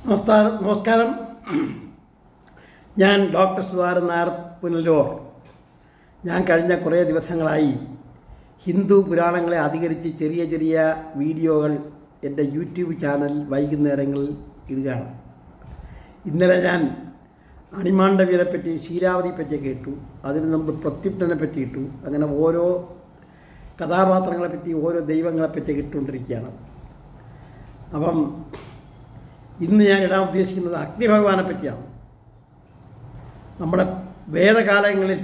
നമസ്കാരം നമസ്കാരം ഞാൻ ഡോക്ടർ സുധാരൻ നായർ പുനലൂർ ഞാൻ കഴിഞ്ഞ കുറേ ദിവസങ്ങളായി ഹിന്ദു പുരാണങ്ങളെ അധികരിച്ച് ചെറിയ ചെറിയ വീഡിയോകൾ എൻ്റെ യൂട്യൂബ് ചാനൽ വൈകുന്നേരങ്ങളിൽ ഇടുകയാണ് ഇന്നലെ ഞാൻ അണിമാണ്ഡവിയെ പറ്റി ശീലാവതിയെ പറ്റി കേട്ടു അതിന് മുമ്പ് പ്രത്യുപ്തനെ പറ്റി ഇട്ടു അങ്ങനെ ഓരോ കഥാപാത്രങ്ങളെ പറ്റി ഓരോ ദൈവങ്ങളെ പറ്റി ഇട്ടുകൊണ്ടിരിക്കുകയാണ് അപ്പം ഇന്ന് ഞാൻ ഇടാൻ ഉദ്ദേശിക്കുന്നത് അഗ്നിഭഗവാനെ പറ്റിയാണ് നമ്മുടെ വേദകാലങ്ങളിൽ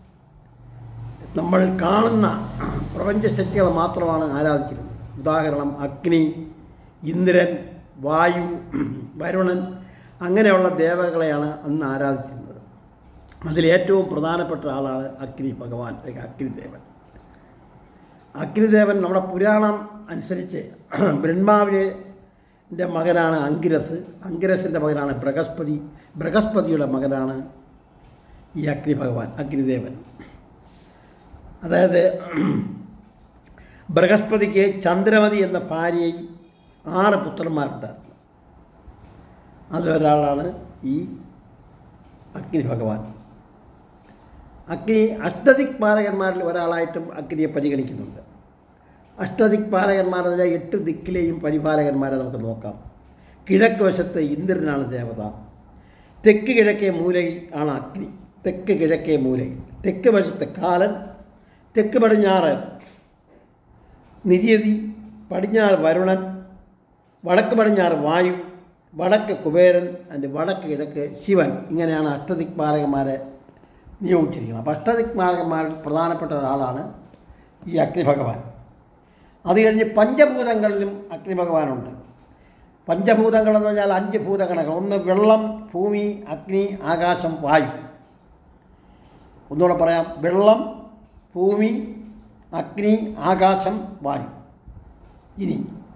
നമ്മൾ കാണുന്ന പ്രപഞ്ച ശക്തികളെ മാത്രമാണ് ആരാധിച്ചിരുന്നത് ഉദാഹരണം അഗ്നി ഇന്ദ്രൻ വായു വരുണൻ അങ്ങനെയുള്ള ദേവകളെയാണ് അന്ന് ആരാധിച്ചിരുന്നത് അതിലേറ്റവും പ്രധാനപ്പെട്ട ആളാണ് അഗ്നി ഭഗവാൻ അല്ലെങ്കിൽ അഗ്നിദേവൻ അഗ്നിദേവൻ നമ്മുടെ പുരാണം അനുസരിച്ച് ബ്രഹ്മാവിൻ്റെ മകനാണ് അങ്കിരസ് അങ്കിരസിൻ്റെ മകനാണ് ബൃഹസ്പതി ബൃഹസ്പതിയുടെ മകനാണ് ഈ അഗ്നി ഭഗവാൻ അഗ്നിദേവൻ അതായത് ബൃഹസ്പതിക്ക് ചന്ദ്രമതി എന്ന ഭാര്യയിൽ ആറ് പുത്രന്മാരുണ്ടായിരുന്നു അതിലൊരാളാണ് ഈ അഗ്നി ഭഗവാൻ അഗ്നി അഷ്ടദിക്പാലകന്മാരിൽ ഒരാളായിട്ടും അഗ്നിയെ പരിഗണിക്കുന്നുണ്ട് അഷ്ടദിക്പാലകന്മാരെന്ന് പറഞ്ഞാൽ എട്ട് ദിക്കിലെയും പരിപാലകന്മാരെ നമുക്ക് നോക്കാം കിഴക്ക് വശത്ത് ഇന്ദ്രനാണ് ദേവത തെക്ക് കിഴക്കേ മൂലയിൽ ആണ് അഗ്നി തെക്ക് കിഴക്കേ മൂലയിൽ തെക്ക് വശത്ത് കാലൻ തെക്ക് പടിഞ്ഞാറ് നിര്യതി പടിഞ്ഞാറ് വരുണൻ വടക്ക് പടിഞ്ഞാറ് വായു വടക്ക് കുബേരൻ അതിൻ്റെ വടക്ക് കിഴക്ക് ശിവൻ ഇങ്ങനെയാണ് അഷ്ടദിക്പാലകന്മാരെ നിയോഗിച്ചിരിക്കുന്നത് അപ്പോൾ അഷ്ടദിക്പാലകന്മാരിൽ പ്രധാനപ്പെട്ട ഒരാളാണ് ഈ അഗ്നിഭഗവാൻ അത് കഴിഞ്ഞ് പഞ്ചഭൂതങ്ങളിലും അഗ്നിഭഗവാനുണ്ട് പഞ്ചഭൂതങ്ങൾ എന്ന് പറഞ്ഞാൽ അഞ്ച് ഭൂതഗണങ്ങൾ ഒന്ന് വെള്ളം ഭൂമി അഗ്നി ആകാശം വായു ഒന്നുകൂടെ പറയാം വെള്ളം ഭൂമി അഗ്നി ആകാശം വായു ഇനി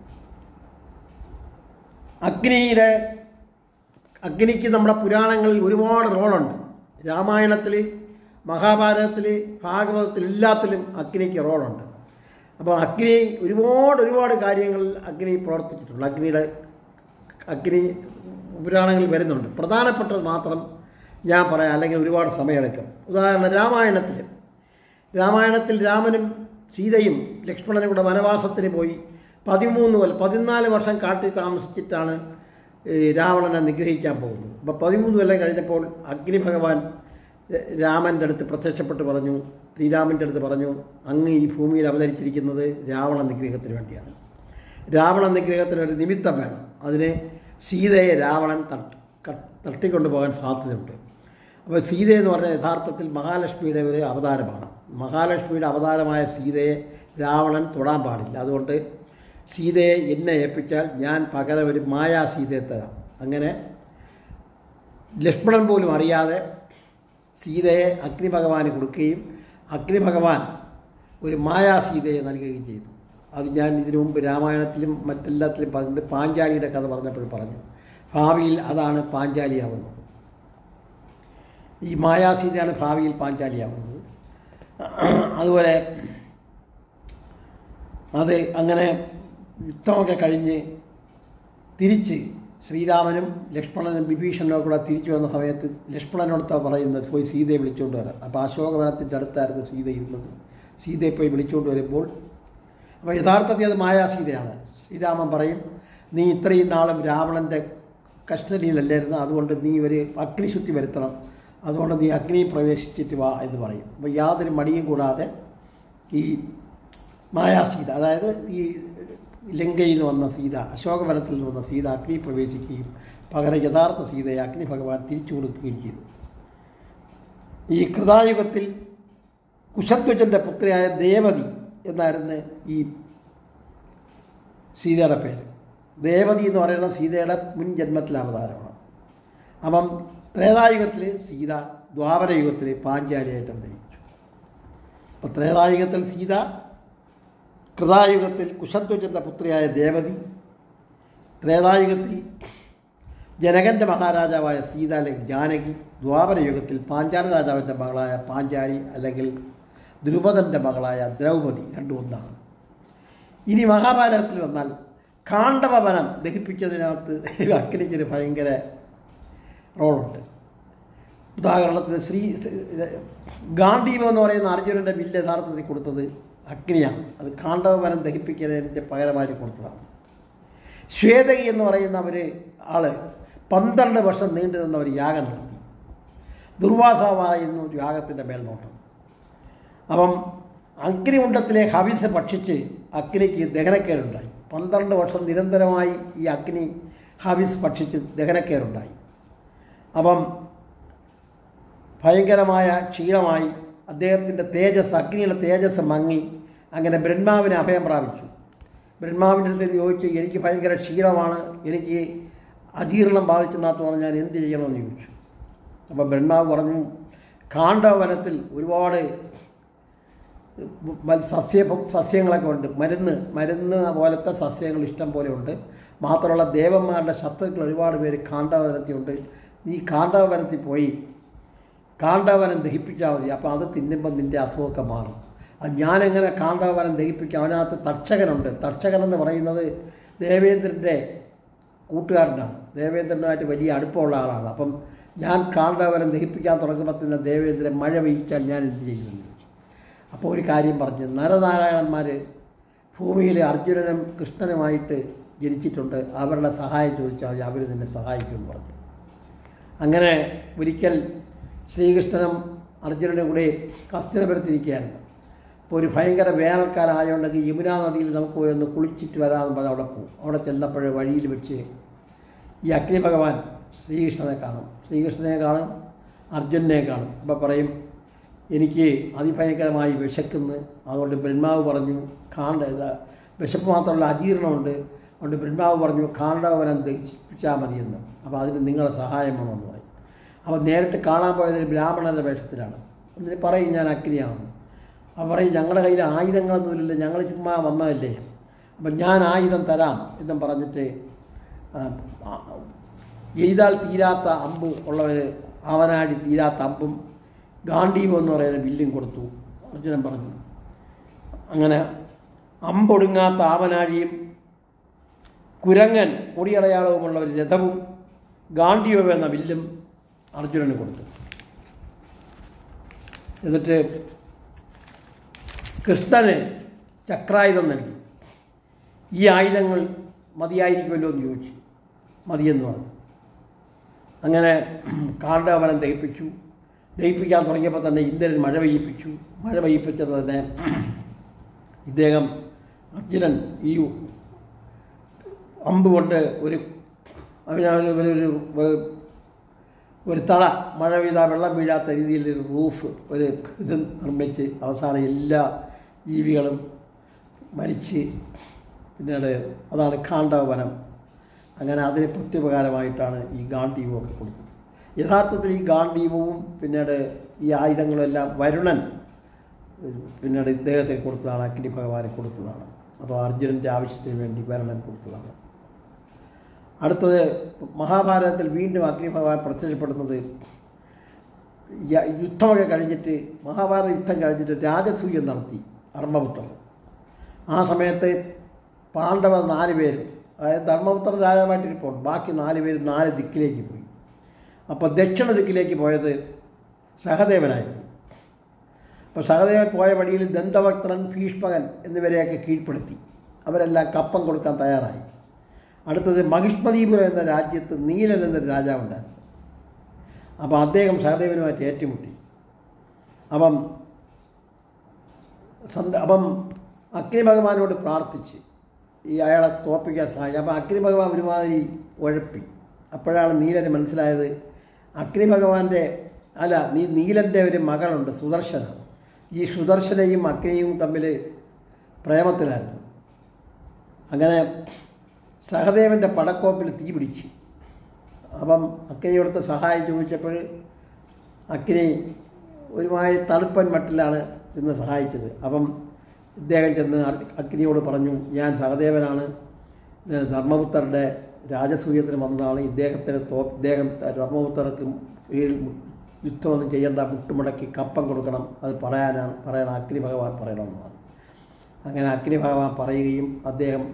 അഗ്നിയുടെ അഗ്നിക്ക് നമ്മുടെ പുരാണങ്ങളിൽ ഒരുപാട് റോളുണ്ട് രാമായണത്തിൽ മഹാഭാരതത്തിൽ ഭാഗവതത്തിൽ എല്ലാത്തിലും അഗ്നിക്ക് റോളുണ്ട് അപ്പോൾ അഗ്നി ഒരുപാട് ഒരുപാട് കാര്യങ്ങളിൽ അഗ്നി പ്രവർത്തിച്ചിട്ടുണ്ട് അഗ്നിയുടെ അഗ്നി പുരാണങ്ങളിൽ വരുന്നുണ്ട് പ്രധാനപ്പെട്ടത് മാത്രം ഞാൻ പറയാം അല്ലെങ്കിൽ ഒരുപാട് സമയമെടുക്കും ഉദാഹരണം രാമായണത്തിൽ രാമായണത്തിൽ രാമനും സീതയും ലക്ഷ്മണനും കൂടെ വനവാസത്തിന് പോയി പതിമൂന്ന് കൊല്ലം പതിനാല് വർഷം കാട്ടിൽ താമസിച്ചിട്ടാണ് ഈ രാവണനെ നിഗ്രഹിക്കാൻ പോകുന്നത് അപ്പോൾ പതിമൂന്ന് കൊല്ലം കഴിഞ്ഞപ്പോൾ അഗ്നി ഭഗവാൻ രാമൻ്റെ അടുത്ത് പ്രത്യക്ഷപ്പെട്ട് പറഞ്ഞു ശ്രീരാമൻ്റെ അടുത്ത് പറഞ്ഞു അങ്ങ് ഈ ഭൂമിയിൽ അവതരിച്ചിരിക്കുന്നത് രാവണ നിഗ്രഹത്തിന് വേണ്ടിയാണ് രാവണ നിഗ്രഹത്തിന് ഒരു നിമിത്തം വേണം അതിന് സീതയെ രാവണൻ തട്ട് തട്ടിക്കൊണ്ടു പോകാൻ സാധ്യതയുണ്ട് അപ്പോൾ സീത എന്ന് പറഞ്ഞാൽ യഥാർത്ഥത്തിൽ മഹാലക്ഷ്മിയുടെ ഒരു അവതാരമാണ് മഹാലക്ഷ്മിയുടെ അവതാരമായ സീതയെ രാവണൻ തൊടാൻ പാടില്ല അതുകൊണ്ട് സീതയെ എന്നെ ഏൽപ്പിച്ചാൽ ഞാൻ പകരം ഒരു മായാ സീതയെ തരാം അങ്ങനെ ലക്ഷ്മണൻ പോലും അറിയാതെ സീതയെ അഗ്നി ഭഗവാന് കൊടുക്കുകയും അഗ്നി ഭഗവാൻ ഒരു മായാ സീതയെ നൽകുകയും ചെയ്തു അത് ഞാൻ ഇതിനു മുമ്പ് രാമായണത്തിലും മറ്റെല്ലാത്തിലും പറഞ്ഞിട്ട് പാഞ്ചാലിയുടെ കഥ പറഞ്ഞപ്പോൾ പറഞ്ഞു ഭാവിയിൽ അതാണ് പാഞ്ചാലിയാവുന്നത് ഈ മായാസീതയാണ് ഭാവിയിൽ പാഞ്ചാലിയാവുന്നത് അതുപോലെ അത് അങ്ങനെ യുദ്ധമൊക്കെ കഴിഞ്ഞ് തിരിച്ച് ശ്രീരാമനും ലക്ഷ്മണനും വിഭീഷണനും കൂടെ തിരിച്ചു വന്ന സമയത്ത് ലക്ഷ്മണനോടത്താണ് പറയുന്നത് പോയി സീതയെ വിളിച്ചുകൊണ്ട് വരാം അപ്പോൾ അശോകവനത്തിൻ്റെ അടുത്തായിരുന്നു സീത ഇരുന്നത് സീതയെ പോയി വിളിച്ചുകൊണ്ട് വരുമ്പോൾ അപ്പോൾ യഥാർത്ഥത്തിൽ അത് മായാസീതയാണ് ശ്രീരാമൻ പറയും നീ ഇത്രയും നാളും രാവണൻ്റെ കസ്റ്റഡിയിലല്ലായിരുന്നു അതുകൊണ്ട് നീ ഒരു അഗ്നിശുദ്ധി വരുത്തണം അതുകൊണ്ട് നീ അഗ്നി പ്രവേശിച്ചിട്ട് വാ എന്ന് പറയും അപ്പോൾ യാതൊരു മടിയും കൂടാതെ ഈ മായാസീത അതായത് ഈ ലങ്കയിൽ നിന്ന് വന്ന സീത അശോകവനത്തിൽ നിന്ന് വന്ന സീത അഗ്നി പ്രവേശിക്കുകയും പകരം യഥാർത്ഥ സീതയെ അഗ്നി ഭഗവാൻ തിരിച്ചു കൊടുക്കുകയും ചെയ്തു ഈ കൃതായുഗത്തിൽ കുശധ്വജൻ്റെ പുത്രിയായ ദേവതി എന്നായിരുന്നു ഈ സീതയുടെ പേര് ദേവതി എന്ന് പറയുന്നത് സീതയുടെ മുൻ ജന്മത്തിലെ അവതാരമാണ് അപ്പം ത്രേതായുഗത്തിൽ സീത ദ്വാപരയുഗത്തിൽ പാഞ്ചാലിയായിട്ട് അവതരിച്ചു അപ്പോൾ ത്രേതായുഗത്തിൽ സീത കൃതായുഗത്തിൽ കുശധ്വജൻ്റെ പുത്രിയായ ദേവതി ത്രേതായുഗത്തിൽ ജനകൻ്റെ മഹാരാജാവായ സീത അല്ലെങ്കിൽ ജാനകി ദ്വാപരയുഗത്തിൽ പാഞ്ചാല രാജാവിൻ്റെ മകളായ പാഞ്ചാലി അല്ലെങ്കിൽ ദ്രുപദൻ്റെ മകളായ ദ്രൗപദി രണ്ടും ഒന്നാണ് ഇനി മഹാഭാരതത്തിൽ വന്നാൽ കാണ്ഡവ വനം ദഹിപ്പിച്ചതിനകത്ത് അഗ്നിക്കൊരു ഭയങ്കര റോളുണ്ട് ഉദാഹരണത്തിന് ശ്രീ ഗാന്ധീവം എന്ന് പറയുന്ന അർജുനൻ്റെ ബില്ല് യഥാർത്ഥത്തിൽ കൊടുത്തത് അഗ്നിയാണ് അത് കാണ്ഡവ വനം ദഹിപ്പിക്കുന്നതിൻ്റെ പകരമായിട്ട് കൊടുത്തതാണ് ശ്വേതകി എന്ന് പറയുന്ന ഒരു ആള് പന്ത്രണ്ട് വർഷം നീണ്ടു നിന്ന ഒരു യാഗം നടത്തി ദുർവാസാവായിരുന്നു യാഗത്തിൻ്റെ മേൽനോട്ടം അപ്പം അഗ്നികുണ്ടത്തിലെ ഹവിസ് ഭക്ഷിച്ച് അഗ്നിക്ക് ദഹനക്കേടുണ്ടായി പന്ത്രണ്ട് വർഷം നിരന്തരമായി ഈ അഗ്നി ഹവിസ് ഭക്ഷിച്ച് ദഹനക്കേടുണ്ടായി അപ്പം ഭയങ്കരമായ ക്ഷീണമായി അദ്ദേഹത്തിൻ്റെ തേജസ് അഗ്നിയുടെ തേജസ് മങ്ങി അങ്ങനെ ബ്രഹ്മാവിനെ അഭയം പ്രാപിച്ചു ബ്രഹ്മാവിൻ്റെ അടുത്ത് ചോദിച്ചു എനിക്ക് ഭയങ്കര ക്ഷീണമാണ് എനിക്ക് അജീർണം ബാധിച്ചെന്നാത്ത് പറഞ്ഞാൽ ഞാൻ എന്ത് ചെയ്യണമെന്ന് ചോദിച്ചു അപ്പോൾ ബ്രഹ്മാവ് പറഞ്ഞു കാണ്ഡവനത്തിൽ ഒരുപാട് മൽ- സസ്യ സസ്യങ്ങളൊക്കെ ഉണ്ട് മരുന്ന് മരുന്ന് പോലത്തെ സസ്യങ്ങൾ ഇഷ്ടം പോലെ ഉണ്ട് മാത്രമല്ല ദേവന്മാരുടെ ശത്രുക്കൾ ഒരുപാട് പേര് കാണ്ഡവനത്തിലുണ്ട് നീ കാണ്ഡവനത്തിൽ പോയി കാണ്ഡവനം ദഹിപ്പിച്ചാൽ മതി അപ്പോൾ അത് തിന്നുമ്പോൾ നിൻ്റെ അസുഖമൊക്കെ മാറും അത് ഞാനെങ്ങനെ കാണ്ഡവനം ദഹിപ്പിക്കാം അവനകത്ത് തക്ഷകനുണ്ട് തക്ഷകൻ എന്ന് പറയുന്നത് ദേവേന്ദ്രൻ്റെ കൂട്ടുകാരനാണ് ദേവേന്ദ്രനുമായിട്ട് വലിയ അടുപ്പമുള്ള ആളാണ് അപ്പം ഞാൻ കാണ്ഡവനം ദഹിപ്പിക്കാൻ തുടങ്ങുമ്പോൾ തന്നെ ദേവേന്ദ്രൻ മഴ പെയ്ച്ചാൽ ഞാൻ എന്ത് ചെയ്യുമെന്ന് ചോദിച്ചു അപ്പോൾ ഒരു കാര്യം പറഞ്ഞു നരനാരായണന്മാർ ഭൂമിയിൽ അർജുനനും കൃഷ്ണനുമായിട്ട് ജനിച്ചിട്ടുണ്ട് അവരുടെ സഹായം ചോദിച്ചാൽ അവർ നിന്നെ സഹായിക്കുമെന്ന് പറഞ്ഞു അങ്ങനെ ഒരിക്കൽ ശ്രീകൃഷ്ണനും അർജുനനും കൂടെ കസ്തൂരപുരത്തിരിക്കുകയായിരുന്നു അപ്പോൾ ഒരു ഭയങ്കര വേനൽക്കാലം ആയതുകൊണ്ടെങ്കിൽ യമുനാ നദിയിൽ നമുക്ക് പോയി ഒന്ന് കുളിച്ചിട്ട് വരാമെന്ന് പറഞ്ഞ് അവിടെ പോകും അവിടെ ചെന്നപ്പോൾ വഴിയിൽ വെച്ച് ഈ അഗ്നി ഭഗവാൻ ശ്രീകൃഷ്ണനെ കാണും ശ്രീകൃഷ്ണനെ കാണും അർജുനനെ കാണും അപ്പോൾ പറയും എനിക്ക് അതിഭയങ്കരമായി വിശക്കുന്നു അതുകൊണ്ട് ബ്രഹ്മാവ് പറഞ്ഞു കാണ്ട ഇത് വിശപ്പ് മാത്രമല്ല അജീർണമുണ്ട് അതുകൊണ്ട് ബ്രഹ്മാവ് പറഞ്ഞു കാണ്ഡവനം ദഹിപ്പിച്ചാൽ മതിയെന്ന് അപ്പോൾ അതിന് നിങ്ങളുടെ സഹായം വേണമെന്ന് പറയും അപ്പോൾ നേരിട്ട് കാണാൻ പോയത് ഒരു ബ്രാഹ്മണൻ്റെ വേഷത്തിലാണ് എന്നിട്ട് പറയും ഞാൻ അഗ്നിയാണെന്ന് അപ്പോൾ പറയും ഞങ്ങളുടെ കയ്യിൽ ആയുധങ്ങളൊന്നുമില്ലല്ലോ ഞങ്ങൾ ചുമ്മാ വന്നതല്ലേ അപ്പം ഞാൻ ആയുധം തരാം എന്നും പറഞ്ഞിട്ട് ആ, ആ, എഴുതാൽ തീരാത്ത അമ്പ് ഉള്ളവർ അവനാടി തീരാത്ത അമ്പും ഗാന്ധീവം എന്ന് പറയുന്ന ബില്ലും കൊടുത്തു അർജുനൻ പറഞ്ഞു അങ്ങനെ അമ്പൊടുങ്ങാത്ത ആവനാഴിയും കുരങ്ങൻ കൊടിയടയാളവുമുള്ള ഒരു രഥവും ഗാന്ധിയോ എന്ന ബില്ലും അർജുനന് കൊടുത്തു എന്നിട്ട് കൃഷ്ണന് ചക്രായുധം നൽകി ഈ ആയുധങ്ങൾ മതിയായിരിക്കുമല്ലോ എന്ന് ചോദിച്ചു മതിയെന്ന് പറഞ്ഞു അങ്ങനെ കാണ്ഡവനം ദഹിപ്പിച്ചു ദഹിപ്പിക്കാൻ തുടങ്ങിയപ്പോൾ തന്നെ ഇന്ദ്രൻ മഴ പെയ്യിപ്പിച്ചു മഴ പെയ്യിപ്പിച്ചത് തന്നെ ഇദ്ദേഹം അർജുനൻ ഈ അമ്പ് കൊണ്ട് ഒരു അവനൊരു ഒരു ഒരു- ഒരു തള മഴ പെയ്താൽ വെള്ളം വീഴാത്ത രീതിയിൽ ഒരു റൂഫ് ഒരു ഇത് നിർമ്മിച്ച് അവസാനം എല്ലാ ജീവികളും മരിച്ച് പിന്നീട് അതാണ് കാണ്ഡവനം അങ്ങനെ അതിന് പ്രത്യുപകാരമായിട്ടാണ് ഈ ഗാന്ധീവം ഒക്കെ കൊടുത്തത് യഥാർത്ഥത്തിൽ ഈ ഗാന്ധീവവും പിന്നീട് ഈ ആയുധങ്ങളെല്ലാം വരുണൻ പിന്നീട് ഇദ്ദേഹത്തെ കൊടുത്തതാണ് അഗ്നി ഭഗവാനെ കൊടുത്തതാണ് അപ്പോൾ അർജുനൻ്റെ ആവശ്യത്തിന് വേണ്ടി വരുണൻ കൊടുത്തതാണ് അടുത്തത് മഹാഭാരതത്തിൽ വീണ്ടും അഗ്നി ഭഗവാൻ പ്രത്യക്ഷപ്പെടുന്നത് യ- യുദ്ധമൊക്കെ കഴിഞ്ഞിട്ട് മഹാഭാരത യുദ്ധം കഴിഞ്ഞിട്ട് രാജസൂയം നടത്തി ധർമ്മപുത്രൻ ആ സമയത്ത് പാണ്ഡവർ നാല് പേര് അതായത് ധർമ്മപുത്രൻ രാജാവായിട്ടിരിപ്പോൾ ബാക്കി നാല് പേര് നാല് ദിക്കിലേക്ക് പോയി അപ്പോൾ ദക്ഷിണ ദിക്കിലേക്ക് പോയത് സഹദേവനായിരുന്നു അപ്പോൾ സഹദേവൻ പോയ വഴിയിൽ ദന്തഭക്തൻ ഭീഷ്മകൻ എന്നിവരെയൊക്കെ കീഴ്പ്പെടുത്തി അവരെല്ലാം കപ്പം കൊടുക്കാൻ തയ്യാറായി അടുത്തത് മഹിഷ്മദീപുരം എന്ന രാജ്യത്ത് നീലൻ എന്നൊരു രാജാവുണ്ടായിരുന്നു അപ്പോൾ അദ്ദേഹം സഹദേവനുമായിട്ട് ഏറ്റുമുട്ടി അപ്പം സന്ത അപ്പം അഗ്നി ഭഗവാനോട് പ്രാർത്ഥിച്ച് ഈ അയാളെ തോപ്പിക്കാൻ സഹായിച്ചു അപ്പം അഗ്നി ഭഗവാൻ ഒരുമാതിരി ഉഴപ്പി അപ്പോഴാണ് നീലന് മനസ്സിലായത് അഗ്നി ഭഗവാന്റെ അല്ല നീ നീലൻ്റെ ഒരു മകളുണ്ട് സുദർശന ഈ സുദർശനയും അഗ്നിയും തമ്മിൽ പ്രേമത്തിലായിരുന്നു അങ്ങനെ സഹദേവൻ്റെ പടക്കോപ്പിൽ തീ പിടിച്ച് അപ്പം അഗ്നിയോടത്ത് സഹായം ചോദിച്ചപ്പോൾ അഗ്നി ഒരുമാതിരി തണുപ്പൻ മട്ടിലാണ് ചെന്ന് സഹായിച്ചത് അപ്പം ഇദ്ദേഹം ചെന്ന് അർ- അഗ്നിയോട് പറഞ്ഞു ഞാൻ സഹദേവനാണ് ഇത് ധർമ്മപുത്രരുടെ രാജസൂയത്തിന് വന്നതാണ് ഇദ്ദേഹത്തിന് തോ ഇദ്ദേഹം ധർമ്മപുത്രർക്ക് കീഴിൽ മു- യുദ്ധമൊന്നും ചെയ്യേണ്ട മുട്ടുമുടക്കി കപ്പം കൊടുക്കണം അത് പറയാനാണ് പറയണം അഗ്നി ഭഗവാൻ പറയണമെന്ന് പറഞ്ഞു അങ്ങനെ അഗ്നി ഭഗവാൻ പറയുകയും അദ്ദേഹം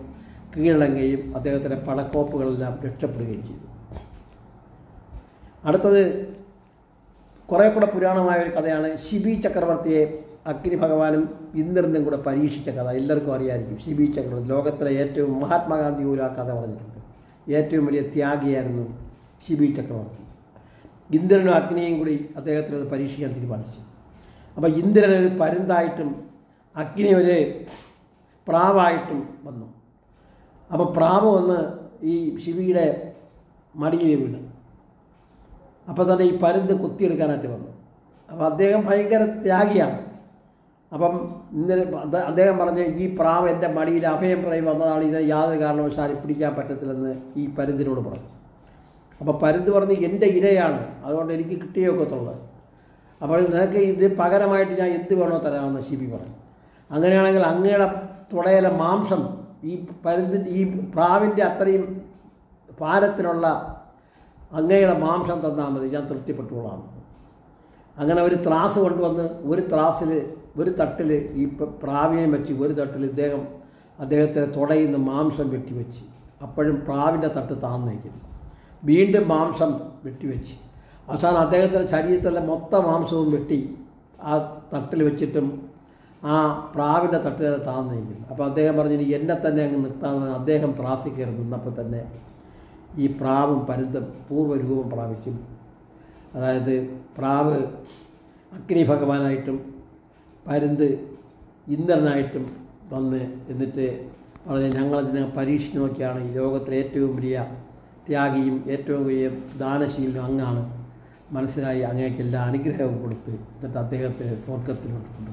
കീഴടങ്ങുകയും അദ്ദേഹത്തിൻ്റെ പണക്കോപ്പുകളെല്ലാം രക്ഷപ്പെടുകയും ചെയ്തു അടുത്തത് കുറേ കൂടെ പുരാണമായ ഒരു കഥയാണ് ശിബി ചക്രവർത്തിയെ അഗ്നി ഭഗവാനും ഇന്ദ്രനും കൂടെ പരീക്ഷിച്ച കഥ എല്ലാവർക്കും അറിയാമായിരിക്കും ശിബി ചക്രവർത്തി ലോകത്തിലെ ഏറ്റവും മഹാത്മാഗാന്ധി പോലും ആ കഥ പറഞ്ഞിട്ടുണ്ട് ഏറ്റവും വലിയ ത്യാഗിയായിരുന്നു ശിബി ചക്രവർത്തി ഇന്ദ്രനും അഗ്നിയും കൂടി അദ്ദേഹത്തിന് അത് പരീക്ഷിക്കാൻ തീരുമാനിച്ചു അപ്പോൾ ഇന്ദ്രൻ ഒരു പരുന്തായിട്ടും അഗ്നി ഒരു പ്രാവായിട്ടും വന്നു അപ്പോൾ പ്രാവ് വന്ന് ഈ ശിവിയുടെ മടിയിൽ വീണ് അപ്പോൾ തന്നെ ഈ പരുന്ത് കുത്തിയെടുക്കാനായിട്ട് വന്നു അപ്പോൾ അദ്ദേഹം ഭയങ്കര ത്യാഗിയാണ് അപ്പം ഇന്നലെ അദ്ദേ- അദ്ദേഹം പറഞ്ഞു ഈ പ്രാവ് എൻ്റെ മടിയിൽ അഭയം പറയും വന്നതാണ് ഇതിനെ യാതൊരു കാരണവശാലും പിടിക്കാൻ പറ്റത്തില്ലെന്ന് ഈ പരുന്തിനോട് പറഞ്ഞു അപ്പോൾ പരുന്ത് പറഞ്ഞ് എൻ്റെ ഇരയാണ് അതുകൊണ്ട് എനിക്ക് കിട്ടിയൊക്കത്തുള്ളത് അപ്പോൾ നിനക്ക് ഇത് പകരമായിട്ട് ഞാൻ എന്ത് വേണോ തരാമെന്ന് ശിബി പറഞ്ഞു അങ്ങനെയാണെങ്കിൽ അങ്ങയുടെ തുടയിലെ മാംസം ഈ പരുന്തി ഈ പ്രാവിൻ്റെ അത്രയും ഭാരത്തിനുള്ള അങ്ങയുടെ മാംസം തന്നാൽ മതി ഞാൻ തൃപ്തിപ്പെട്ടുകൊള്ളാം അങ്ങനെ ഒരു ത്രാസ് കൊണ്ടുവന്ന് ഒരു ത്രാസിൽ ഒരു തട്ടിൽ ഈ പ- പ്രാവിനെയും വെച്ച് ഒരു തട്ടിൽ ഇദ്ദേഹം അദ്ദേഹത്തെ തുടയിൽ നിന്ന് മാംസം വെട്ടിവെച്ച് അപ്പോഴും പ്രാവിൻ്റെ തട്ട് താന്ന് നിൽക്കുന്നു വീണ്ടും മാംസം വെട്ടിവെച്ച് അവസാനം അദ്ദേഹത്തിൻ്റെ ശരീരത്തിലെ മൊത്തം മാംസവും വെട്ടി ആ തട്ടിൽ വെച്ചിട്ടും ആ പ്രാവിൻ്റെ തട്ടിൽ അത് താന്ന് നിൽക്കുന്നു അപ്പോൾ അദ്ദേഹം പറഞ്ഞു "ഇനി എന്നെ തന്നെ അങ്ങ് നിർത്താമെന്ന് അദ്ദേഹം ത്രാസിൽ കയറി നിന്നപ്പോൾ തന്നെ ഈ പ്രാവും പരുന്തും പൂർവ്വരൂപം പ്രാപിക്കും അതായത് പ്രാവ് അഗ്നി ഭഗവാനായിട്ടും പരുന്ത് ഇന്ദ്രനായിട്ടും വന്ന് എന്നിട്ട് പറഞ്ഞ് ഞങ്ങളതിനെ പരീക്ഷിച്ച് നോക്കിയാണ് ഈ ലോകത്തിലെ ഏറ്റവും വലിയ ത്യാഗിയും ഏറ്റവും വലിയ ദാനശീലനും അങ്ങാണ് മനസ്സിലായി അങ്ങേക്ക് എല്ലാ അനുഗ്രഹവും കൊടുത്ത് എന്നിട്ട് അദ്ദേഹത്തെ സ്വർഗത്തിലോട്ട് കൊണ്ടുപോയി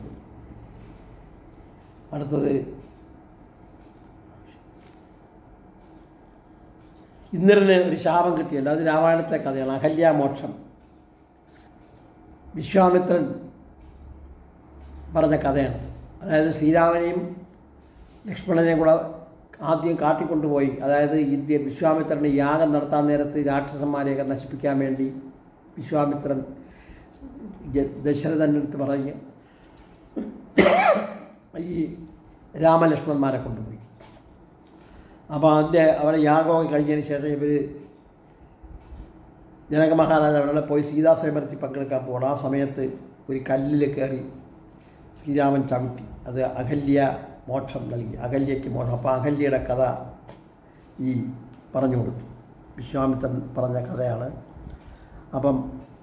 അടുത്തത് ഇന്ദ്രന് ഒരു ശാപം കിട്ടിയല്ലോ അത് രാമായണത്തിലെ കഥയാണ് അഹല്യാമോക്ഷം വിശ്വാമിത്രൻ പറഞ്ഞ കഥയാണത് അതായത് ശ്രീരാമനെയും ലക്ഷ്മണനെയും കൂടെ ആദ്യം കാട്ടിക്കൊണ്ടുപോയി അതായത് ഇന്ത്യ വിശ്വാമിത്രന് യാഗം നടത്താൻ നേരത്ത് രാക്ഷസന്മാരെയൊക്കെ നശിപ്പിക്കാൻ വേണ്ടി വിശ്വാമിത്രൻ ജ- ദശരഥൻ്റെ അടുത്ത് പറഞ്ഞ് ഈ രാമലക്ഷ്മണന്മാരെ കൊണ്ടുപോയി അപ്പോൾ അതിൻ്റെ അവിടെ യാഗമൊക്കെ കഴിഞ്ഞതിന് ശേഷം ഇവർ ജനക മഹാരാജ് അവിടെ പോയി സീതാസ്വയംവരത്തിൽ പങ്കെടുക്കാൻ പോകണം ആ സമയത്ത് ഒരു കല്ലിൽ കയറി ശ്രീരാമൻ ചവിട്ടി അത് അഹല്യ മോക്ഷം നൽകി അഹല്യയ്ക്ക് മോക്ഷം അപ്പോൾ അഹല്യയുടെ കഥ ഈ പറഞ്ഞു കൊടുത്തു വിശ്വാമിത്രൻ പറഞ്ഞ കഥയാണ് അപ്പം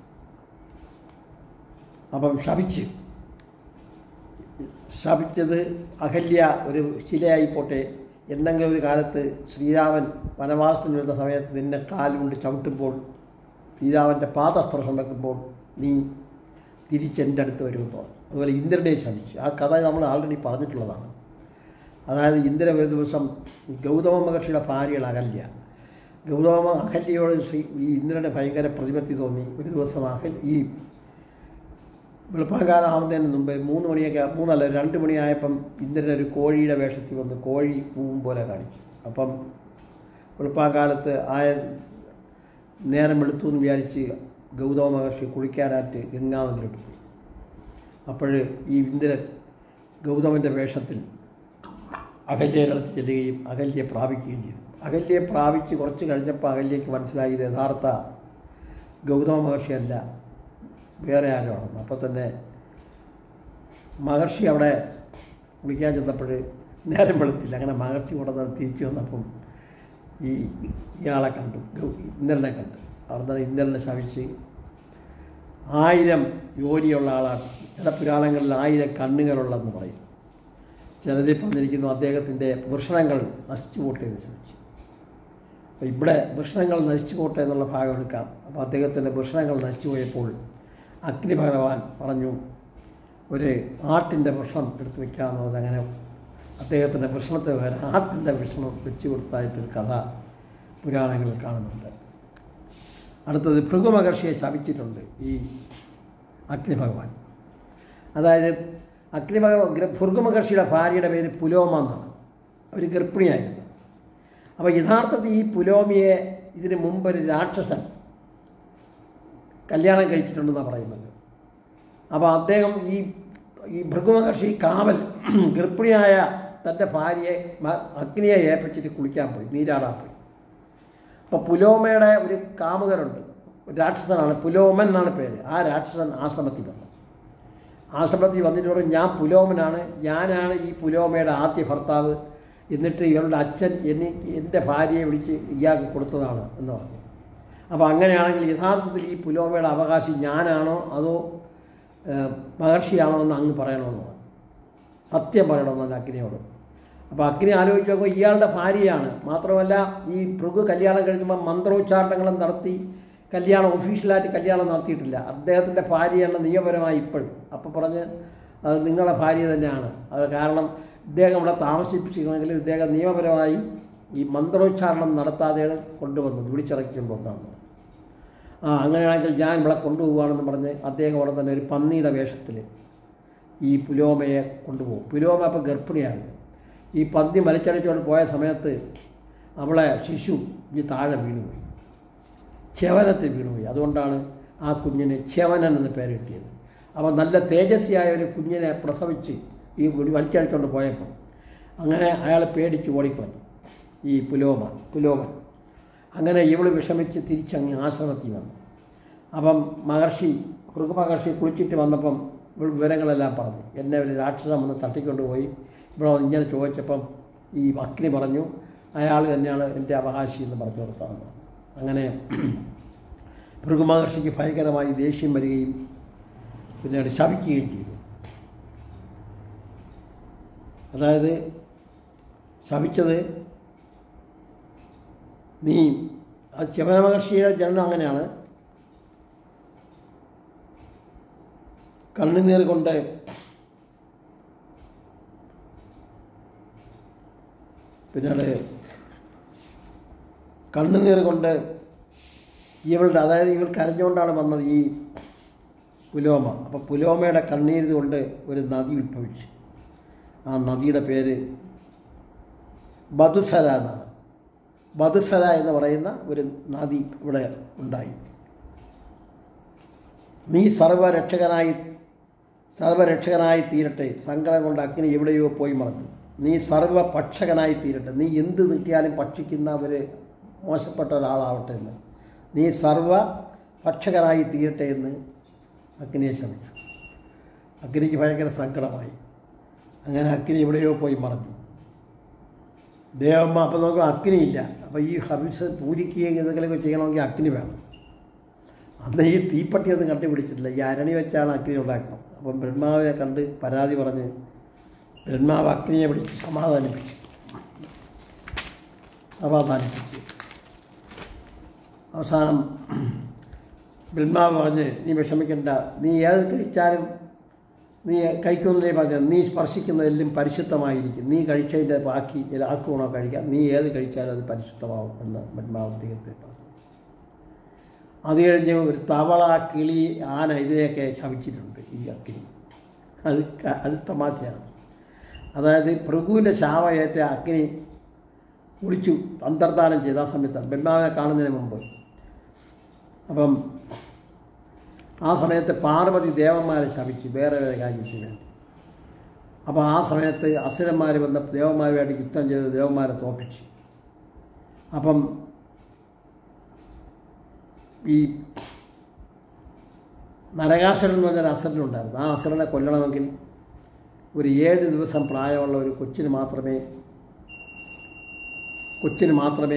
അപ്പം ശപിച്ച് ശപിച്ചത് അഹല്യ ഒരു ശിലയായി പോട്ടെ എന്തെങ്കിലും ഒരു കാലത്ത് ശ്രീരാമൻ വനവാസത്തിന് വരുന്ന സമയത്ത് നിന്നെ കാലുകൊണ്ട് ചവിട്ടുമ്പോൾ ശ്രീരാമൻ്റെ പാദസ്പർശം വെക്കുമ്പോൾ നീ തിരിച്ചെൻ്റെ അടുത്ത് വരുമ്പോൾ അതുപോലെ ഇന്ദ്രനെ ശമിച്ചു ആ കഥ നമ്മൾ ആൾറെഡി പറഞ്ഞിട്ടുള്ളതാണ് അതായത് ഇന്ദ്രൻ ഒരു ദിവസം ഈ ഗൗതമ മഹർഷിയുടെ ഭാര്യയാണ് അഹല്യ ഗൗതമ അഹല്യയോട് ശ്രീ ഈ ഇന്ദ്രന് ഭയങ്കര പ്രതിപത്തി തോന്നി ഒരു ദിവസം അഹൽ ഈ വെളുപ്പാങ്കാലം ആവുന്നതിന് മുമ്പ് മൂന്ന് മണിയൊക്കെ മൂന്നല്ല രണ്ട് മണിയായപ്പം ഇന്ദ്രൻ ഒരു കോഴിയുടെ വേഷത്തിൽ വന്ന് കോഴി പൂവും പോലെ കാണിച്ചു അപ്പം വെളുപ്പാങ്കാലത്ത് ആയ നേരം വെളുത്തു എന്ന് വിചാരിച്ച് ഗൗതമ മഹർഷി കുളിക്കാനായിട്ട് ഗംഗാനദിയിലോട്ട് പോയി അപ്പോൾ ഈ ഇന്ദ്രൻ ഗൗതമൻ്റെ വേഷത്തിൽ അകല്യയുടെ അടുത്ത് ചെല്ലുകയും അകല്യെ പ്രാപിക്കുകയും ചെയ്തു അകല്യെ പ്രാപിച്ച് കുറച്ച് കഴിഞ്ഞപ്പോൾ അകല്യയ്ക്ക് മനസ്സിലായി ഇത് യഥാർത്ഥ ഗൗതമ മഹർഷിയല്ല വേറെ ആരോ ആണെന്ന് അപ്പോൾ തന്നെ മഹർഷി അവിടെ കുളിക്കാൻ ചെന്നപ്പോൾ നേരം വെളുത്തില്ല അങ്ങനെ മഹർഷി കൂടെ നിന്ന് തിരിച്ചു വന്നപ്പം ഈ ഇയാളെ കണ്ടു ഗൗ- ഇന്ദ്രനെ കണ്ടു അവിടെ നിന്ന് ഇന്ദ്രനെ ശവിച്ച് ആയിരം യോനിയുള്ള ആളാണ് ചില പുരാണങ്ങളിൽ ആയിരം കണ്ണുകളുള്ളതെന്ന് പറയും ചിലതിൽ പറഞ്ഞിരിക്കുന്നു അദ്ദേഹത്തിൻ്റെ വൃഷണങ്ങൾ നശിച്ചു പോട്ടെ എന്ന് ചോദിച്ചു അപ്പോൾ ഇവിടെ വൃഷണങ്ങൾ നശിച്ചു പോട്ടെ എന്നുള്ള ഭാഗം എടുക്കാം അപ്പോൾ അദ്ദേഹത്തിൻ്റെ വൃഷണങ്ങൾ നശിച്ചു പോയപ്പോൾ അഗ്നി ഭഗവാൻ പറഞ്ഞു ഒരു ആട്ടിൻ്റെ വൃഷണം എടുത്ത് വെക്കാമെന്ന് പറഞ്ഞ് അങ്ങനെ അദ്ദേഹത്തിൻ്റെ വൃഷണത്തെ പകരം ആട്ടിൻ്റെ വൃഷണം വെച്ച് കൊടുത്തായിട്ടൊരു കഥ പുരാണങ്ങളിൽ കാണുന്നുണ്ട് അടുത്തത് ഭൃഗുമഹർഷിയെ ശപിച്ചിട്ടുണ്ട് ഈ അഗ്നി ഭഗവാൻ അതായത് അഗ്നി ഭഗവാൻ ഭൃഗുമഹർഷിയുടെ ഭാര്യയുടെ പേര് പുലോമ എന്നാണ് അവർ ഗർഭിണിയായിരുന്നു അപ്പോൾ യഥാർത്ഥത്തിൽ ഈ പുലോമിയെ ഇതിന് മുമ്പ് ഒരു രാക്ഷസൻ കല്യാണം കഴിച്ചിട്ടുണ്ടെന്നാണ് പറയുന്നത് അപ്പോൾ അദ്ദേഹം ഈ ഈ ഭൃഗുമഹർഷി കാവൽ ഗർഭിണിയായ തൻ്റെ ഭാര്യയെ മ- അഗ്നിയെ ഏൽപ്പിച്ചിട്ട് കുളിക്കാൻ പോയി നീരാടാൻ പോയി അപ്പോൾ പുലോമയുടെ ഒരു കാമുകരുണ്ട് ഒരു രാക്ഷസനാണ് പുലോമൻ എന്നാണ് പേര് ആ രാക്ഷസൻ ആശ്രമത്തിൽ വന്നു ആശ്രമത്തിൽ വന്നിട്ട് പറഞ്ഞു ഞാൻ പുലോമനാണ് ഞാനാണ് ഈ പുലോമയുടെ ആദ്യ ഭർത്താവ് എന്നിട്ട് ഇവളുടെ അച്ഛൻ എനിക്ക് എൻ്റെ ഭാര്യയെ വിളിച്ച് ഇയാൾക്ക് കൊടുത്തതാണ് എന്ന് പറഞ്ഞു അപ്പോൾ അങ്ങനെയാണെങ്കിൽ യഥാർത്ഥത്തിൽ ഈ പുലോമയുടെ അവകാശി ഞാനാണോ അതോ ഏഹ്, മഹർഷിയാണോ എന്ന് അങ്ങ് പറയണമെന്ന് പറഞ്ഞു സത്യം പറയണമെന്നല്ല അഗ്നിയോട് അപ്പോൾ അഗ്നി ആലോചിച്ച് നോക്കുമ്പോൾ ഇയാളുടെ ഭാര്യയാണ് മാത്രമല്ല ഈ ഭൃഗു കല്യാണം കഴിക്കുമ്പോൾ മന്ത്രോച്ചാരണങ്ങളും നടത്തി കല്യാണം ഒഫീഷ്യലായിട്ട് കല്യാണം നടത്തിയിട്ടില്ല അദ്ദേഹത്തിൻ്റെ ഭാര്യയാണ് നിയമപരമായി ഇപ്പോഴും അപ്പോൾ പറഞ്ഞ് അത് നിങ്ങളുടെ ഭാര്യ തന്നെയാണ് അത് കാരണം ഇദ്ദേഹം ഇവിടെ താമസിപ്പിച്ചിരുന്നെങ്കിൽ ഇദ്ദേഹം നിയമപരമായി ഈ മന്ത്രോച്ചാരണം നടത്താതെയാണ് കൊണ്ടുവന്നത് വിളിച്ചിറക്കിക്കൊണ്ട് വന്നതാണ് ആ അങ്ങനെയാണെങ്കിൽ ഞാൻ ഇവിടെ കൊണ്ടുപോവുകയാണെന്ന് പറഞ്ഞ് അദ്ദേഹം അവിടെ തന്നെ ഒരു പന്നിയുടെ വേഷത്തിൽ ഈ പുലോമയെ കൊണ്ടുപോകും പുലോമ അപ്പോൾ ഗർഭിണിയാണ് ഈ പന്നി മലച്ചടിച്ചുകൊണ്ട് പോയ സമയത്ത് അവളെ ശിശു ഇനി താഴെ വീണുപോയി ചെവനത്തിൽ വീണുപോയി അതുകൊണ്ടാണ് ആ കുഞ്ഞിന് ചെവനൻ എന്ന് പേര് കിട്ടിയത് അപ്പോൾ നല്ല തേജസ്വിയായ ഒരു കുഞ്ഞിനെ പ്രസവിച്ച് ഈ വലിച്ചടിച്ചുകൊണ്ട് പോയപ്പോൾ അങ്ങനെ അയാൾ പേടിച്ച് ഓടിക്കളഞ്ഞു ഈ പുലോമ പുലോമൻ അങ്ങനെ ഇവൾ വിഷമിച്ച് തിരിച്ചങ്ങ് ആശ്രമത്തിൽ വന്നു അപ്പം മഹർഷി ഭൃഗ മഹർഷി കുളിച്ചിട്ട് വന്നപ്പം ഇവൾ വിവരങ്ങളെല്ലാം പറഞ്ഞു എന്നെ ഒരു രാക്ഷസം വന്ന് തട്ടിക്കൊണ്ടുപോയി ഇവിടെ വന്ന് ഇങ്ങനെ ചോദിച്ചപ്പം ഈ അഗ്നി പറഞ്ഞു അയാൾ തന്നെയാണ് എൻ്റെ അവകാശി എന്ന് പറഞ്ഞു കൊടുത്തതെന്ന് അങ്ങനെ ഭൃഗു മഹർഷിക്ക് ഭയങ്കരമായി ദേഷ്യം വരികയും പിന്നീട് ശപിക്കുകയും ചെയ്തു അതായത് ശപിച്ചത് നീ ആ ചമന മഹർഷിയുടെ ജനനം അങ്ങനെയാണ് കണ്ണുനീർ കൊണ്ട് പിന്നീട് കണ്ണുനീർ കൊണ്ട് ഇവളുടെ അതായത് ഇവൾ കരഞ്ഞുകൊണ്ടാണ് വന്നത് ഈ പുലോമ അപ്പോൾ പുലോമയുടെ കണ്ണീര് കൊണ്ട് ഒരു നദി ഉത്ഭവിച്ചു ആ നദിയുടെ പേര് ബദുസര എന്നാണ് ബദുസര എന്ന് പറയുന്ന ഒരു നദി ഇവിടെ ഉണ്ടായി നീ സർവരക്ഷകനായി സർവരക്ഷകനായി തീരട്ടെ സങ്കടം കൊണ്ട് അഗ്നി എവിടെയോ പോയി മറഞ്ഞു നീ സർവഭക്ഷകനായി തീരട്ടെ നീ എന്ത് കിട്ടിയാലും ഭക്ഷിക്കുന്ന ഒരു മോശപ്പെട്ട ഒരാളാവട്ടെ എന്ന് നീ സർവ ഭക്ഷകനായി തീരട്ടെ എന്ന് അഗ്നിയെ ശ്രമിച്ചു അഗ്നിക്ക് ഭയങ്കര സങ്കടമായി അങ്ങനെ അഗ്നി എവിടെയോ പോയി മറഞ്ഞു ദേവമ്മ അപ്പം നമുക്ക് അഗ്നിയില്ല അപ്പോൾ ഈ ഹബിസ് പൂരിക്കുകയും എന്തെങ്കിലുമൊക്കെ ചെയ്യണമെങ്കിൽ അഗ്നി വേണം അന്ന് ഈ തീപ്പട്ടിയൊന്നും കണ്ടുപിടിച്ചിട്ടില്ല ഈ അരണി വെച്ചാണ് അഗ്നി ഉണ്ടാക്കുന്നത് അപ്പം ബ്രഹ്മാവിനെ കണ്ട് പരാതി പറഞ്ഞ് ബ്രഹ്മാവ് അഗ്നിയെ വിളിച്ച് സമാധാനിപ്പിച്ചു സമാധാനിപ്പിച്ചു അവസാനം ബ്രഹ്മാവ് പറഞ്ഞ് നീ വിഷമിക്കണ്ട നീ ഏത് കഴിച്ചാലും നീ കഴിക്കുന്നതേ പറഞ്ഞ നീ സ്പർശിക്കുന്നതെല്ലാം പരിശുദ്ധമായിരിക്കും നീ കഴിച്ചതിൻ്റെ ബാക്കി ആക്കുവാണോ കഴിക്കാം നീ ഏത് കഴിച്ചാലും അത് പരിശുദ്ധമാവും എന്ന് ബ്രഹ്മാവ് അദ്ദേഹത്തെ പറഞ്ഞു അത് കഴിഞ്ഞ് ഒരു തവള കിളി ആന ഇതിനെയൊക്കെ ശമിച്ചിട്ടുണ്ട് ഈ അഗ്നി അത് ക- അത് തമാശയാണ് അതായത് ഭൃഗുവിൻ്റെ ശാവയേറ്റ അഗ്നി കുളിച്ചു അന്തർദാനം ചെയ്ത ആ സമയത്താണ് ബ്രഹ്മാവിനെ കാണുന്നതിന് മുമ്പ് അപ്പം ആ സമയത്ത് പാർവതി ദേവന്മാരെ ശപിച്ചു വേറെ വേറെ കാര്യത്തിന് വേണ്ടി അപ്പോൾ ആ സമയത്ത് അസുരന്മാർ വന്ന ദേവന്മാരുമായിട്ട് യുദ്ധം ചെയ്ത് ദേവന്മാരെ തോപ്പിച്ചു അപ്പം ഈ നരകാസുരൻ എന്ന് പറഞ്ഞൊരു അസുരനുണ്ടായിരുന്നു ആ അസുരനെ കൊല്ലണമെങ്കിൽ ഒരു ഏഴ് ദിവസം പ്രായമുള്ള ഒരു കൊച്ചിന് മാത്രമേ കൊച്ചിന് മാത്രമേ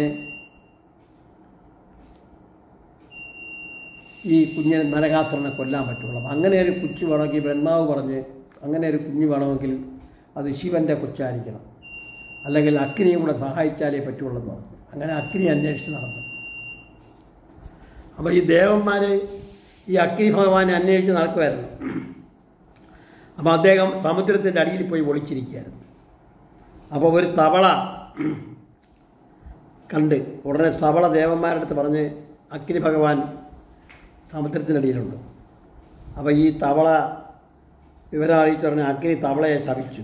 ഈ കുഞ്ഞിനെ നരകാസുരനെ കൊല്ലാൻ പറ്റുള്ളൂ അപ്പം അങ്ങനെ ഒരു കൊച്ചു വേണമെങ്കിൽ ബ്രഹ്മാവ് പറഞ്ഞ് അങ്ങനെ ഒരു കുഞ്ഞ് വേണമെങ്കിൽ അത് ശിവൻ്റെ കൊച്ചായിരിക്കണം അല്ലെങ്കിൽ അഗ്നിയും കൂടെ സഹായിച്ചാലേ പറ്റുള്ളൂ എന്ന് പറഞ്ഞു അങ്ങനെ അഗ്നി അന്വേഷിച്ച് നടന്നു അപ്പോൾ ഈ ദേവന്മാർ ഈ അഗ്നി ഭഗവാനെ അന്വേഷിച്ച് നടക്കുമായിരുന്നു അപ്പോൾ അദ്ദേഹം സമുദ്രത്തിൻ്റെ അടിയിൽ പോയി ഒളിച്ചിരിക്കുകയായിരുന്നു അപ്പോൾ ഒരു തവള കണ്ട് ഉടനെ തവള ദേവന്മാരുടെ അടുത്ത് പറഞ്ഞ് അഗ്നി ഭഗവാൻ സമുദ്രത്തിനടിയിലുണ്ട് അപ്പോൾ ഈ തവള വിവരം അറിയിച്ചു പറഞ്ഞ അഗ്നി തവളയെ ശപിച്ചു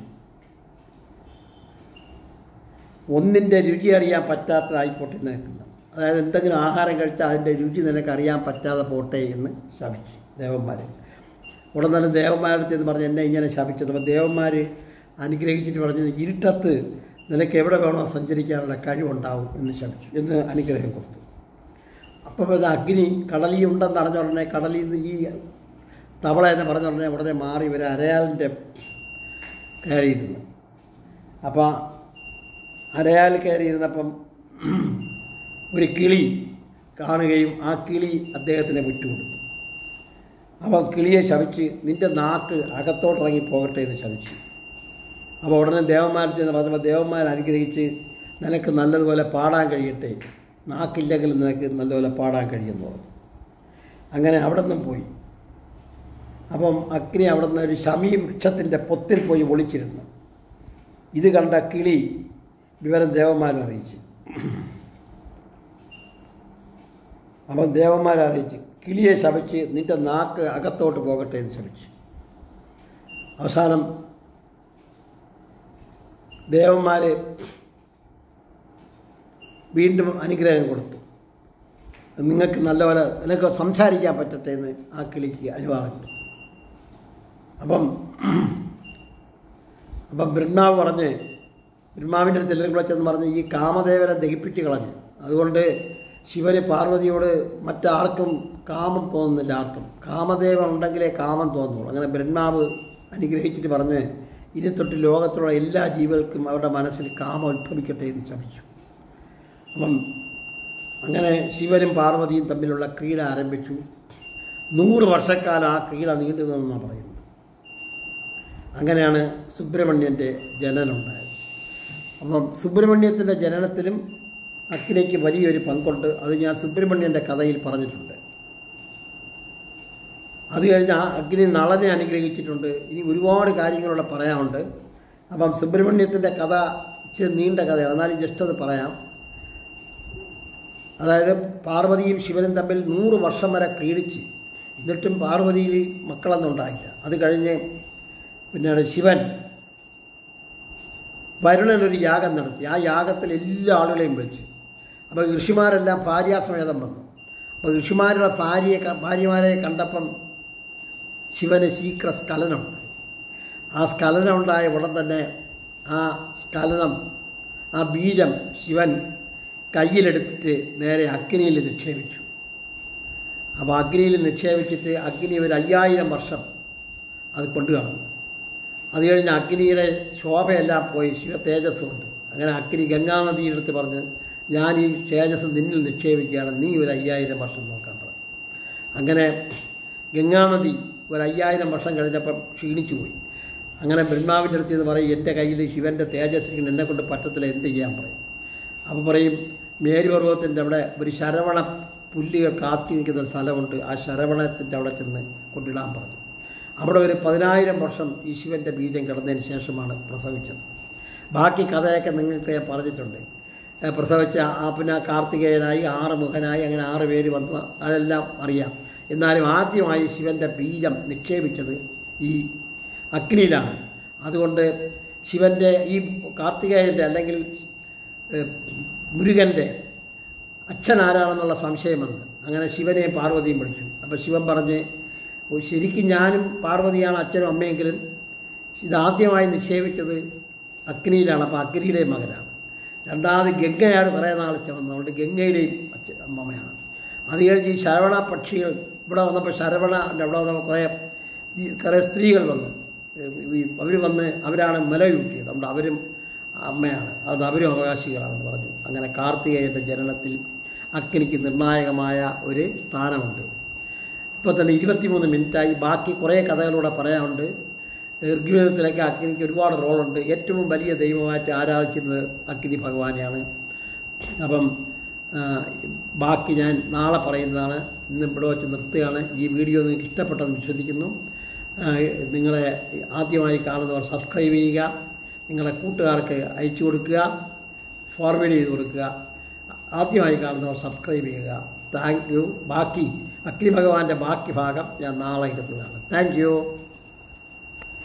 ഒന്നിൻ്റെ രുചി അറിയാൻ പറ്റാത്തതായിപ്പോട്ടെ നിൽക്കുന്നത് അതായത് എന്തെങ്കിലും ആഹാരം കഴിച്ചാൽ അതിൻ്റെ രുചി നിനക്ക് അറിയാൻ പറ്റാതെ പോട്ടെ എന്ന് ശപിച്ചു ദേവന്മാർ ഉടൻ തന്നെ ദേവന്മാരുടെ അടുത്ത് എന്ന് പറഞ്ഞ് എന്നെ ഇങ്ങനെ ശപിച്ചത് അപ്പോൾ ദേവന്മാർ അനുഗ്രഹിച്ചിട്ട് പറഞ്ഞു ഇരുട്ടത്ത് നിനക്ക് എവിടെ വേണോ സഞ്ചരിക്കാനുള്ള കഴിവുണ്ടാവും എന്ന് ശമിച്ചു എന്ന് അനുഗ്രഹം കൊടുത്തു അപ്പോൾ പിന്നെ അഗ്നി കടലിൽ ഉണ്ടെന്ന് അറിഞ്ഞ ഉടനെ കടലിൽ നിന്ന് ഈ തവള എന്ന് പറഞ്ഞ ഉടനെ ഉടനെ മാറി ഇവർ അരയാലിൻ്റെ കയറിയിരുന്നു അപ്പോൾ അരയാൽ കയറിയിരുന്നപ്പം ഒരു കിളി കാണുകയും ആ കിളി അദ്ദേഹത്തിന് വിട്ടുകൊടുത്തു അപ്പം കിളിയെ ശവിച്ച് നിന്റെ നാക്ക് അകത്തോട്ടിറങ്ങി പോകട്ടെ എന്ന് ശവിച്ചു അപ്പോൾ ഉടനെ ദേവന്മാരത്തിൽ എന്ന് പറഞ്ഞപ്പോൾ ദേവന്മാർ അനുഗ്രഹിച്ച് നിനക്ക് നല്ലതുപോലെ പാടാൻ കഴിയട്ടെ നാക്കില്ലെങ്കിലും നിനക്ക് നല്ലതുപോലെ പാടാൻ കഴിയുമെന്ന് പറഞ്ഞു അങ്ങനെ അവിടെ നിന്നും പോയി അപ്പം അഗ്നി അവിടെ നിന്ന് ഒരു ശമീ വൃക്ഷത്തിൻ്റെ പൊത്തിൽ പോയി ഒളിച്ചിരുന്നു ഇത് കണ്ട കിളി വിവരം ദേവന്മാരെ അറിയിച്ചു അപ്പം ദേവന്മാരെ അറിയിച്ചു കിളിയെ ശപിച്ച് നിന്റെ നാക്ക് അകത്തോട്ട് പോകട്ടെ എന്ന് ശപിച്ചു അവസാനം ദേവന്മാർ വീണ്ടും അനുഗ്രഹം കൊടുത്തു നിങ്ങൾക്ക് നല്ലപോലെ നിനക്ക് സംസാരിക്കാൻ പറ്റട്ടെ എന്ന് ആ കിളിക്ക് അനുവാദം കൊടുത്തു അപ്പം അപ്പം ബ്രഹ്മാവ് പറഞ്ഞ് ബ്രഹ്മാവിൻ്റെ അടുത്ത് എല്ലാവരും കൂടെ ചെന്ന് പറഞ്ഞ് ഈ കാമദേവനെ ദഹിപ്പിച്ച് കളഞ്ഞു അതുകൊണ്ട് ശിവന് പാർവതിയോട് മറ്റാർക്കും കാമം തോന്നുന്നില്ല ആർക്കും കാമദേവൻ ഉണ്ടെങ്കിലേ കാമം തോന്നുള്ളൂ അങ്ങനെ ബ്രഹ്മാവ് അനുഗ്രഹിച്ചിട്ട് പറഞ്ഞ് ഇനി തൊട്ട് ലോകത്തുള്ള എല്ലാ ജീവികൾക്കും അവരുടെ മനസ്സിൽ കാമം ഉത്ഭവിക്കട്ടെ എന്ന് ശമിച്ചു അപ്പം അങ്ങനെ ശിവനും പാർവതിയും തമ്മിലുള്ള ക്രീഡ ആരംഭിച്ചു നൂറ് വർഷക്കാലം ആ ക്രീഡ നീണ്ടു നിന്നെന്നാണ് പറയുന്നത് അങ്ങനെയാണ് സുബ്രഹ്മണ്യൻ്റെ ജനനമുണ്ടായത് അപ്പം സുബ്രഹ്മണ്യത്തിൻ്റെ ജനനത്തിലും അഗ്നിക്ക് വലിയൊരു പങ്കുണ്ട് അത് ഞാൻ സുബ്രഹ്മണ്യൻ്റെ കഥയിൽ പറഞ്ഞിട്ടുണ്ട് അത് കഴിഞ്ഞ് ആ അഗ്നി നളനെ അനുഗ്രഹിച്ചിട്ടുണ്ട് ഇനി ഒരുപാട് കാര്യങ്ങളിവിടെ പറയാനുണ്ട് അപ്പം സുബ്രഹ്മണ്യത്തിൻ്റെ കഥ ഇച്ചിരി നീണ്ട കഥയാണ് എന്നാലും ജസ്റ്റ് അത് പറയാം അതായത് പാർവതിയും ശിവനും തമ്മിൽ നൂറ് വർഷം വരെ ക്രീഡിച്ച് എന്നിട്ടും പാർവതിയിൽ മക്കളൊന്നും ഉണ്ടായില്ല അത് കഴിഞ്ഞ് പിന്നീട് ശിവൻ വരുണനൊരു യാഗം നടത്തി ആ യാഗത്തിൽ എല്ലാ ആളുകളെയും വിളിച്ചു അപ്പോൾ ഋഷിമാരെല്ലാം ഭാര്യാസമേതം വന്നു അപ്പോൾ ഋഷിമാരുടെ ഭാര്യയെ ക- ഭാര്യമാരെ കണ്ടപ്പം ശിവന് ശീഘ്ര സ്ഖലനമുണ്ടായി ആ സ്ഖലനം ഉണ്ടായ ഉടൻ തന്നെ ആ സ്ഖലനം ആ ബീജം ശിവൻ കയ്യിലെടുത്തിട്ട് നേരെ അഗ്നിയിൽ നിക്ഷേപിച്ചു അപ്പോൾ അഗ്നിയിൽ നിക്ഷേപിച്ചിട്ട് അഗ്നി ഒരു അയ്യായിരം വർഷം അത് കൊണ്ടു കളഞ്ഞു അത് കഴിഞ്ഞ് അഗ്നിയുടെ ശോഭയെല്ലാം പോയി ശിവ തേജസ്സുണ്ട് അങ്ങനെ അഗ്നി ഗംഗാനദിയുടെ അടുത്ത് പറഞ്ഞ് ഞാൻ ഈ തേജസ് നിന്നിൽ നിക്ഷേപിക്കുകയാണ് നീ ഒരു അയ്യായിരം വർഷം നോക്കാൻ പറഞ്ഞു അങ്ങനെ ഗംഗാനദി ഒരു അയ്യായിരം വർഷം കഴിഞ്ഞപ്പം ക്ഷീണിച്ചു പോയി അങ്ങനെ ബ്രഹ്മാവിൻ്റെ അടുത്ത് ഇത് പറയും എൻ്റെ കയ്യിൽ ശിവൻ്റെ തേജസ് എന്നെ കൊണ്ട് പറ്റത്തില്ല എന്ത് ചെയ്യാൻ പറയും അപ്പോൾ പറയും മേരുപർവ്വതത്തിൻ്റെ അവിടെ ഒരു ശരവണ പുല്ലുകൾ കാത്തി നിൽക്കുന്ന ഒരു സ്ഥലമുണ്ട് ആ ശരവണത്തിൻ്റെ അവിടെ ചെന്ന് കൊണ്ടിടാൻ പറഞ്ഞു അവിടെ ഒരു പതിനായിരം വർഷം ഈ ശിവൻ്റെ ബീജം കിടന്നതിന് ശേഷമാണ് പ്രസവിച്ചത് ബാക്കി കഥയൊക്കെ നിങ്ങൾക്ക് ഞാൻ പറഞ്ഞിട്ടുണ്ട് ഏ, പ്രസവിച്ച ആ പിന്നെ കാർത്തികേയനായി ആറ് മുഖനായി അങ്ങനെ ആറ് പേര് വന്നു അതെല്ലാം അറിയാം എന്നാലും ആദ്യമായി ശിവൻ്റെ ബീജം നിക്ഷേപിച്ചത് ഈ അഗ്നിയിലാണ് അതുകൊണ്ട് ശിവൻ്റെ ഈ കാർത്തികേയൻ്റെ അല്ലെങ്കിൽ ഏഹ്, മുരുകൻ്റെ അച്ഛൻ ആരാണെന്നുള്ള സംശയം വന്നു അങ്ങനെ ശിവനെയും പാർവതിയും വിളിച്ചു അപ്പോൾ ശിവൻ പറഞ്ഞ് "ഓ, ശരിക്കും ഞാനും പാർവതിയാണ് അച്ഛനും അമ്മയെങ്കിലും ഇതാദ്യമായി നിക്ഷേപിച്ചത് അഗ്നിയിലാണ് അപ്പോൾ അഗ്നിയുടെയും മകനാണ് രണ്ടാമത് ഗംഗയാണ് കുറേ നാൾ ചുമന്നത് അതുകൊണ്ട് ഗംഗയുടെയും അച്ഛൻ അമ്മമ്മയാണ് അത് കഴിഞ്ഞ് ഈ ശരവണ പക്ഷികൾ ഇവിടെ വന്നപ്പോൾ ശരവണൻ്റെ അവിടെ വന്നപ്പോൾ കുറേ ഈ കുറേ സ്ത്രീകൾ വന്ന് അവർ വന്ന് അവരാണ് മുലയൂട്ടിയത് അതുകൊണ്ട് അവരും അമ്മയാണ് അതുകൊണ്ട് അവരും അവകാശികളാണെന്ന് പറഞ്ഞു അങ്ങനെ കാർത്തികേയൻ്റെ ജനനത്തിൽ അഗ്നിക്ക് നിർണായകമായ ഒരു സ്ഥാനമുണ്ട് ഇപ്പോൾ തന്നെ ഇരുപത്തിമൂന്ന് മിനിറ്റായി ബാക്കി കുറേ കഥകളൂടെ പറയാനുണ്ട് ഋഗ്വേദത്തിലൊക്കെ അഗ്നിക്ക് ഒരുപാട് റോളുണ്ട് ഏറ്റവും വലിയ ദൈവമായിട്ട് ആരാധിച്ചിരുന്നത് അഗ്നി ഭഗവാനെയാണ് അപ്പം ആ, ബാക്കി ഞാൻ നാളെ പറയുന്നതാണ് ഇന്ന് ഇവിടെ വെച്ച് നിർത്തുകയാണ് ഈ വീഡിയോ നിങ്ങൾക്ക് ഇഷ്ടപ്പെട്ടെന്ന് വിശ്വസിക്കുന്നു ആ, നിങ്ങളെ ആദ്യമായി കാണുന്നവർ സബ്സ്ക്രൈബ് ചെയ്യുക നിങ്ങളുടെ കൂട്ടുകാർക്ക് അയച്ചു കൊടുക്കുക ഫോർവേഡ് ചെയ്ത് കൊടുക്കുക ആദ്യമായി കാണുന്നവർ സബ്സ്ക്രൈബ് ചെയ്യുക താങ്ക് യു ബാക്കി അഗ്നി ഭഗവാന്റെ ബാക്കി ഭാഗം ഞാൻ നാളെ ഇടുന്നതാണ് താങ്ക് യു